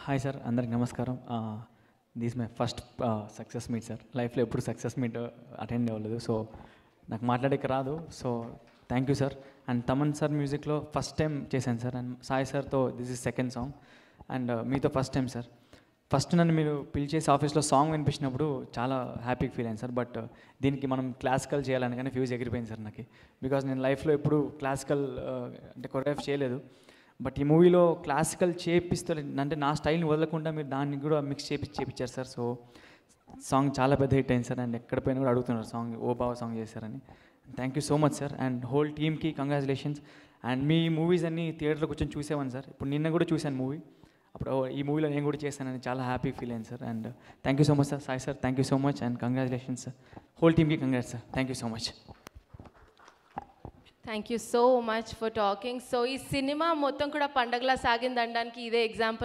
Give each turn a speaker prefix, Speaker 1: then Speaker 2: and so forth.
Speaker 1: hi sir అందరికి నమస్కారం this my first success meet sir లైఫ్లో ఎప్పుడు సక్సెస్ మీట్ అటెండ్ అవ్వలేదు సో నాకు మాట్లాడేకి రాదు so thank you sir and Thaman sir మ్యూజిక్లో ఫస్ట్ టైం చేశాను సార్ అండ్ సాయి సార్తో this is second song and మీతో ఫస్ట్ టైం సార్ ఫస్ట్ నన్ను మీరు పిలిచేసి ఆఫీస్లో సాంగ్ వినిపించినప్పుడు చాలా హ్యాపీ ఫీల్ అయింది సార్ బట్ దీనికి మనం క్లాసికల్ చేయాలని కానీ ఫ్యూజ్ ఎగిరిపోయింది సార్ నాకు బికాజ్ నేను లైఫ్లో ఎప్పుడు క్లాసికల్ అంటే కొరియోగ్రాఫ్ చేయలేదు బట్ ఈ మూవీలో క్లాసికల్ చేపిస్తే అంటే నా స్టైల్ని వదలకుండా మీరు దాన్ని కూడా మిక్స్ చేపి చేపించారు సార్ సో సాంగ్ చాలా పెద్ద హిట్ అయింది సార్ అండ్ ఎక్కడ పోయినా కూడా అడుగుతున్నారు సాంగ్ ఓ బావ సాంగ్ చేశారని thank you so much sir and whole టీమ్కి కంగ్రాచులేషన్స్ అండ్ మీ మూవీస్ అన్ని థియేటర్లో కూర్చొని చూసేవాను సార్ ఇప్పుడు నిన్న కూడా చూశాను మూవీ అప్పుడు ఓ, ఈ మూవీలో నేను కూడా చేశానని చాలా హ్యాపీ ఫీల్ అయింది sir and thank you so much sir Sai sir thank you so much and congratulations sir whole టీమ్కి congrats sir thank you so much
Speaker 2: thank you so much for talking so ఈ సినిమా మొత్తం కూడా పండగలా సాగిందనడానికి ఇదే example